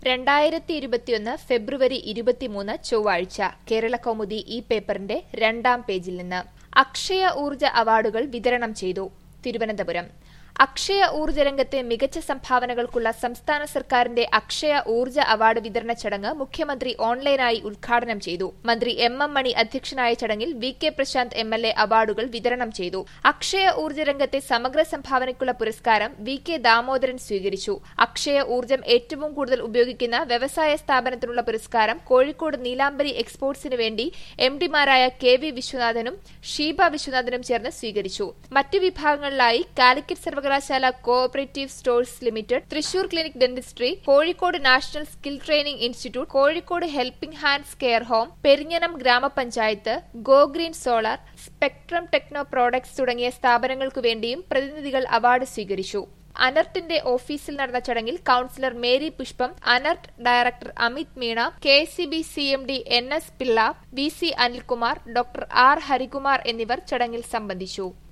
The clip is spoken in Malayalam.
രണ്ടായിരത്തി ഇരുപത്തിയൊന്ന് ഫെബ്രുവരി ഇരുപത്തിമൂന്ന് ചൊവ്വാഴ്ച കേരള കൗമുദി ഈ പേപ്പറിന്റെ രണ്ടാം പേജിൽ നിന്ന് അക്ഷയ ഊർജ അവാർഡുകൾ വിതരണം ചെയ്തു തിരുവനന്തപുരം അക്ഷയ ഊർജ രംഗത്തെ മികച്ച സംഭാവനകൾക്കുള്ള സംസ്ഥാന സർക്കാരിന്റെ അക്ഷയ ഊർജ അവാർഡ് വിതരണ ചടങ്ങ് മുഖ്യമന്ത്രി ഓൺലൈനായി ഉദ്ഘാടനം ചെയ്തു മന്ത്രി എം എം മണി അധ്യക്ഷനായ ചടങ്ങിൽ V K Prashanth M L A അവാർഡുകൾ വിതരണം ചെയ്തു അക്ഷയ ഊർജ രംഗത്തെ സമഗ്ര സംഭാവനയ്ക്കുള്ള പുരസ്കാരം വി കെ ദാമോദരൻ സ്വീകരിച്ചു അക്ഷയ ഊർജം ഏറ്റവും കൂടുതൽ ഉപയോഗിക്കുന്ന വ്യവസായ സ്ഥാപനത്തിനുള്ള പുരസ്കാരം കോഴിക്കോട് നീലാംബരി എക്സ്പോർട്സിന് വേണ്ടി എം ഡിമാരായ കെ വി വിശ്വനാഥനും ഷീബ വിശ്വനാഥനും ചേർന്ന് സ്വീകരിച്ചു മറ്റു വിഭാഗങ്ങളിലായി കാലിക്കറ്റ് സർവകലാശാല cooperative stores limited Thrissur clinic dentistry Kozhikode national skill training institute Kozhikode helping hands care home Perinjanam ഗ്രാമപഞ്ചായത്ത് go green solar spectrum techno products തുടങ്ങിയ സ്ഥാപനങ്ങൾക്കു വേണ്ടിയും പ്രതിനിധികൾ അവാർഡ് സ്വീകരിച്ചു അനർട്ടിന്റെ ഓഫീസിൽ നടന്ന ചടങ്ങിൽ councillor Mary Pushpam ANERT director Amit Meena K C B C M D N S Pillai V C Anilkumar doctor R Harikumar എന്നിവർ ചടങ്ങിൽ സംബന്ധിച്ചു